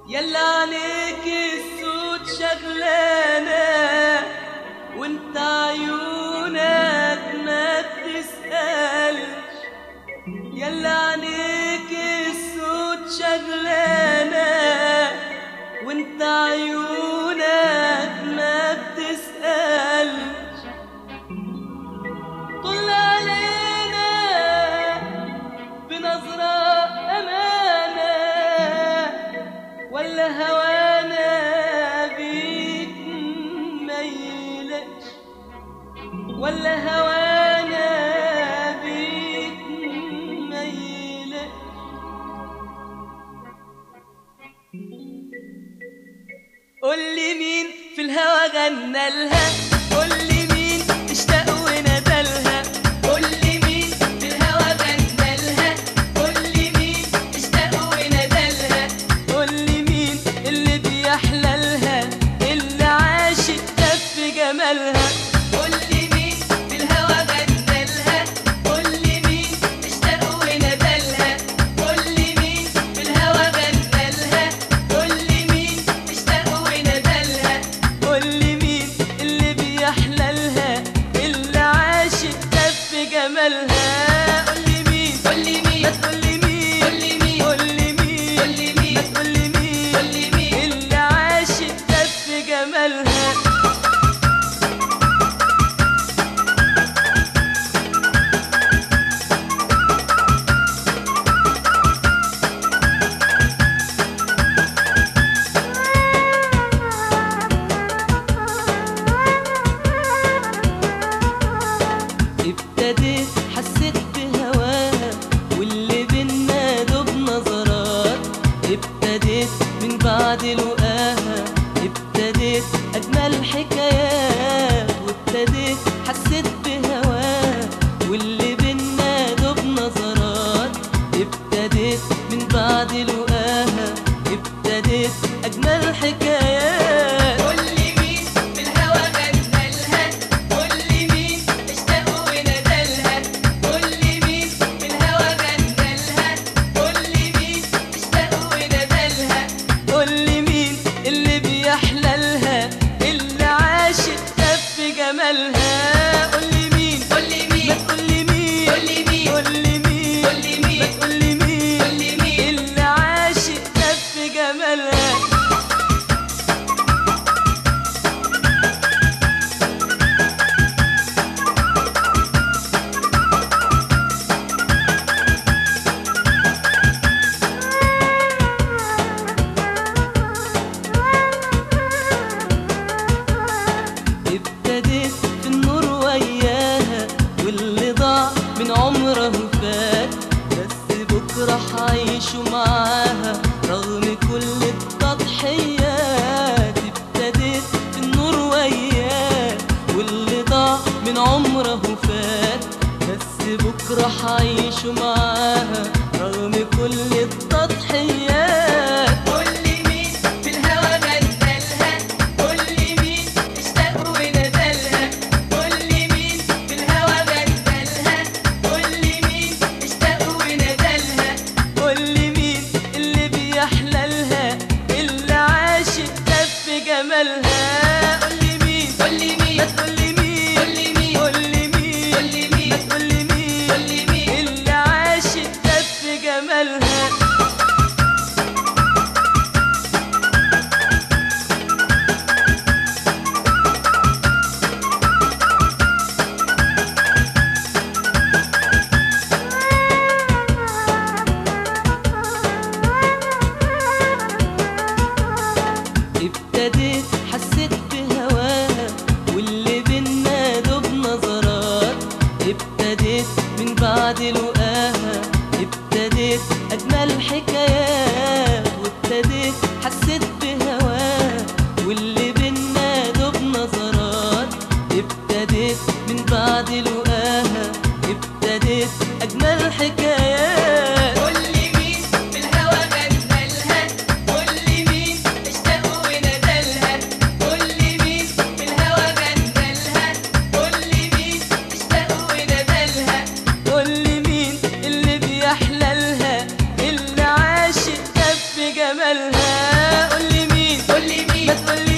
يلا عليك السود شغلانة وانت عيونك ما بتسألش يلا عليك السود شغلانة وانت عيونك ما بتسألش طل علينا بنظرة أمانة ولا هوانا بيك ميلش ولا هوانا بيك ميلش قول لي مين في الهوى غنى لها قول لي مين اشتاق وندلها قول لي مين في الهوى غنى لها قول لي مين اشتاق وندلها قول لي مين اللي بيحلى لها اللي عاشق دف جمالها قول لي مين في الهوى غنى لها قول لي مين اشتاق وندلها قول لي مين في الهوى غنى لها قول لي مين اشتاق وندلها قول لي مين اللي بيحلى لها اللي عاشق دف جمالها قول لي مين قول لي مين ما تقول لي مين قول لي مين قول لي مين قول لي مين ما تقول لي مين قول لي مين اللي عاشق دف جمالها ابتديت حسيت بهواها واللي بينا دوب نظرات ابتديت من بعد لقاها ابتديت اجمل حكايات وابتديت حسيت بهواها واللي بينا دوب نظرات ابتديت من بعد لقاها ابتديت اجمل حكايات قول لي مين في الهوى غنى لها قول لي مين اشتاق وندلها قول لي مين في الهوى غنى لها قول لي مين اشتاق وندلها قول لي مين اللي بيحلى لها اللي عاشق دف جمالها قول لي مين قول لي مين ما تقول لي مين قول لي مين قول لي مين قول لي مين ما تقول لي مين قول لي مين اللي عاشق دف جمالها ابتديت في النور وياها واللي ضاع من عمره فات بس بكرة حعيشه معاها رغم كل التضحيات ابتديت في النور وياها واللي ضاع من عمره فات بس بكرة حعيشه معاها رغم كل التضحيات قول لي مين في الهوى غنى لها قول لي مين اشتاق وندلها قول لي مين في الهوى غنى لها قول لي مين اشتاق وندلها قول لي مين اللي بيحلى لها اللي عاشق دف جمالها قول لي مين قول لي مين ما تقول لي مين قول لي مين قول لي مين قول لي مين ما تقول لي مين قول لي مين اللي عاشق دف جمالها ابتديت حسيت بهواها واللي بينا دوب نظرات ابتديت من بعد لقاها ابتديت اجمل حكايات وابتديت حسيت بهواها واللي بينا دوب نظرات ابتديت من بعد لقاها ابتديت اجمل حكايات قول لي مين في الهوى غنى لها قول لي مين اشتاق وندلها قول لي مين في الهوى غنى لها قول لي مين اشتاق وندلها قول لي مين اللي بيحلى لها اللي عاشق دف جمالها ما تقوليش